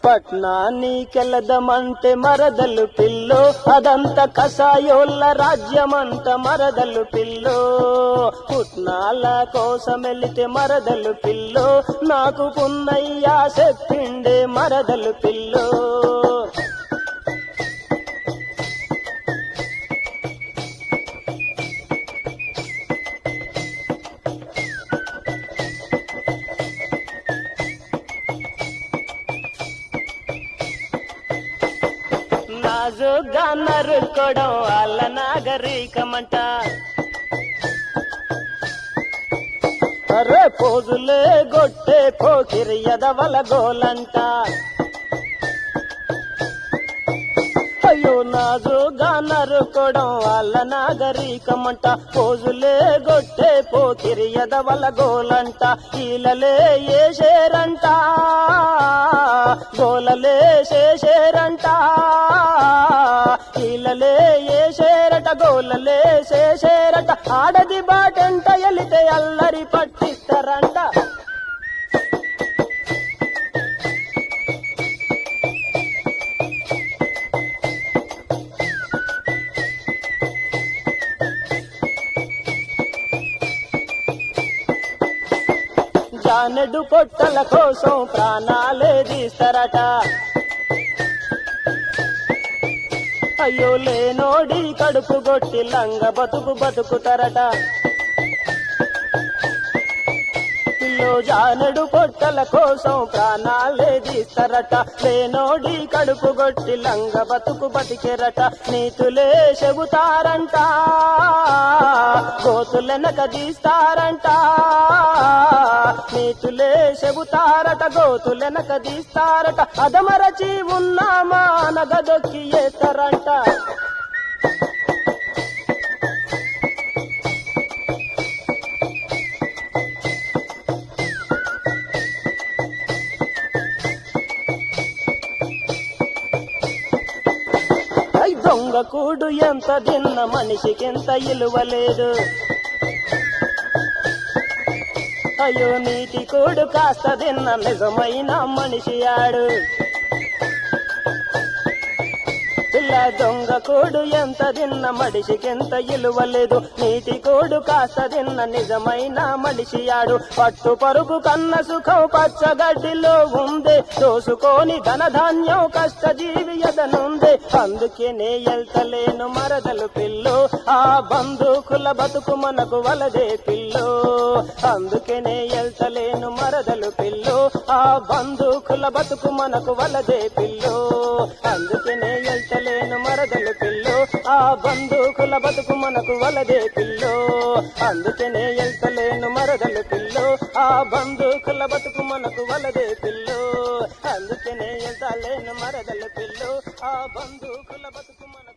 పట్నానికెళ్ళదమంటే మరదలు పిల్లో అదంత కసాయోళ్ళ రాజ్యమంట మరదలు పిల్లో పుట్నాల కోసం వెళితే మరదలు పిల్లో నాకు పున్నయ్యా చెప్పిండే మరదలు పిల్లో నాజుగా నరుకోవడం వాళ్ళ నాగరికమంట అరే పోజులే గొట్టే పోకిరి ఎదవల గోలంట అయ్యో నాజుగా నరుకోవడం వాళ్ళ నాగరికమంట పోజులే గొట్టే పోకిరి ఎదవల గోలంట ఈలలే ఏసేరంట గోలలే చేసేరంట ఈలలే ఏసేరట గోలలే చేసేరట ఆడది బాటంట ఎలితే అల్లరి పట్టిస్తారంట జానెడు పొట్టల కోసం ప్రాణాలే తీస్తారట అయ్యో లేనోడి కడుపు గొట్టి లంగ బతుకు బతుకుతారట పిల్లో జానెడు పొట్టల కోసం ప్రాణాలే తీస్తారట లేనోడి కడుపు గొట్టి లంగ బతుకు బతికెరట నీతులే చెబుతారంట గోతులెనక తీస్తారంట నీతులే చెబుతారట గోతులెనక తీస్తారట అదమరచి ఉన్నామా నగదొక్కి ఏతరంట ఐ దొంగ కూడు ఎంత తిన్న మనిషికెంత ఇలువలేదు అయ్యో నీటి కూడు కాస్త తిన్న నిజమైన మనిషి ఆడు పిల్ల దొంగ కోడు ఎంత తిన్న మడిసికెంత ఇలువలేదు నీటి కోడు కాస్త తిన్న నిజమైన మనిషి ఆడు పట్టు పరుగు కన్న సుఖం పచ్చగడ్డిలో ఉందే దోసుకొని ధనధాన్యం కష్టజీవి ఎదనుందే అందుకే నే ఎల్తలేను మరదలు పిల్లు ఆ బంధుకుల బతుకు మనకు వలదే పిల్లు అందుకే నే ఎల్తలేను మరదలు పిల్లు ఆ బంధుకుల బతుకు మనకు వలదే పిల్లు అందుకే నే ఎల్తలేను మరదలు పిల్లు ఆ బంధుకుల బతుకు మనకు వలదే పిల్లు అందుకే నే ఎల్తలేను మరదలు పిల్లు ఆ బంధుకుల బతుకు మనకు వలదే పిల్లు అందుకే నే ఎల్తలేను మరదలు పిల్లు ఆ బంధుకుల బతుకు మనకు